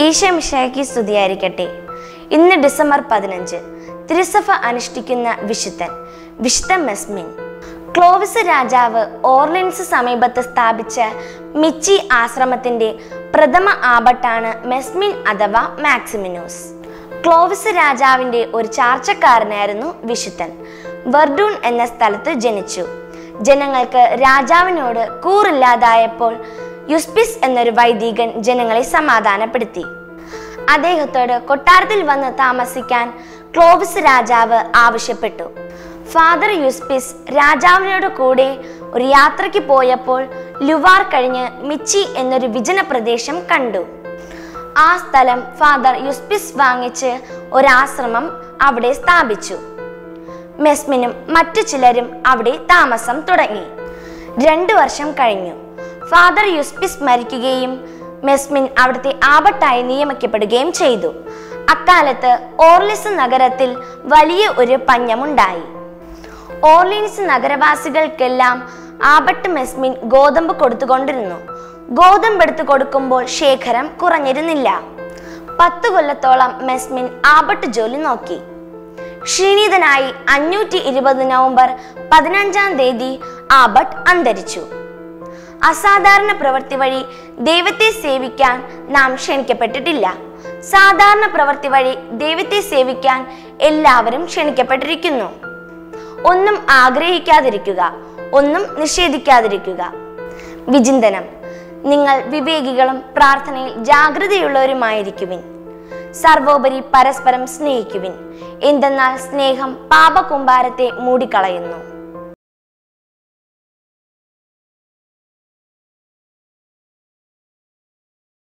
ഈശമിഷയ്ക്ക് സ്തുതിയായിരിക്കട്ടെ ഇന്ന് ഡിസംബർ പതിനഞ്ച് തിരുസഭ അനുഷ്ഠിക്കുന്ന വിശുദ്ധൻ വിശുദ്ധ മെസ്മിൻ ക്ലോവിസ് രാജാവ് ഓർലിൻസ് സമീപത്ത് സ്ഥാപിച്ച മിച്ചി ആശ്രമത്തിന്റെ പ്രഥമ ആബട്ടാണ് മെസ്മിൻ അഥവാ മാക്സിമിനോസ് ക്ലോവിസ് രാജാവിന്റെ ഒരു ചാർച്ചക്കാരനായിരുന്നു വിശുദ്ധൻ വെർഡൂൺ എന്ന സ്ഥലത്ത് ജനിച്ചു ജനങ്ങൾക്ക് രാജാവിനോട് കൂറില്ലാതായപ്പോൾ യുസ്പിസ് എന്നൊരു വൈദികൻ ജനങ്ങളെ സമാധാനപ്പെടുത്തി അദ്ദേഹത്തോട് കൊട്ടാരത്തിൽ വന്ന് താമസിക്കാൻ ക്ലോവിസ് രാജാവ് ആവശ്യപ്പെട്ടു ഫാദർ യുസ്പിസ് രാജാവിനോട് കൂടെ ഒരു യാത്രയ്ക്ക് പോയപ്പോൾ ലുവാർ കഴിഞ്ഞ് മിച്ചി എന്നൊരു വിജന പ്രദേശം കണ്ടു ആ സ്ഥലം ഫാദർ യുസ്പിസ് വാങ്ങിച്ച് ഒരാശ്രമം അവിടെ സ്ഥാപിച്ചു മെസ്മിനും മറ്റു ചിലരും അവിടെ താമസം തുടങ്ങി രണ്ടു വർഷം കഴിഞ്ഞു ഫാദർ യുസ്പിസ് മരിക്കുകയും മെസ്മിൻ അവിടുത്തെ ആപത്തായി നിയമിക്കപ്പെടുകയും ചെയ്തു അക്കാലത്ത് ഓർലിസ് നഗരത്തിൽ വലിയ ഒരു പഞ്ഞമുണ്ടായി ഓർലിൻസ് നഗരവാസികൾക്കെല്ലാം ആബട്ട് മെസ്മിൻ ഗോതമ്പ് കൊടുത്തുകൊണ്ടിരുന്നു ഗോതമ്പ് എടുത്തു കൊടുക്കുമ്പോൾ ശേഖരം കുറഞ്ഞിരുന്നില്ല പത്തു കൊല്ലത്തോളം മെസ്മിൻ ആബട്ട് ജോലി നോക്കി ക്ഷീണിതനായി അഞ്ഞൂറ്റി ഇരുപത് നവംബർ പതിനഞ്ചാം തീയതി ആബട്ട് അന്തരിച്ചു അസാധാരണ പ്രവൃത്തി വഴി ദൈവത്തെ സേവിക്കാൻ നാം ക്ഷണിക്കപ്പെട്ടിട്ടില്ല സാധാരണ പ്രവൃത്തി വഴി ദൈവത്തെ സേവിക്കാൻ എല്ലാവരും ക്ഷണിക്കപ്പെട്ടിരിക്കുന്നു ഒന്നും ആഗ്രഹിക്കാതിരിക്കുക ഒന്നും നിഷേധിക്കാതിരിക്കുക വിചിന്തനം നിങ്ങൾ വിവേകികളും പ്രാർത്ഥനയിൽ ജാഗ്രതയുള്ളവരുമായിരിക്കുവിൻ സർവോപരി പരസ്പരം സ്നേഹിക്കുവിൻ എന്തെന്നാൽ സ്നേഹം പാപകുമ്പാരത്തെ മൂടിക്കളയുന്നു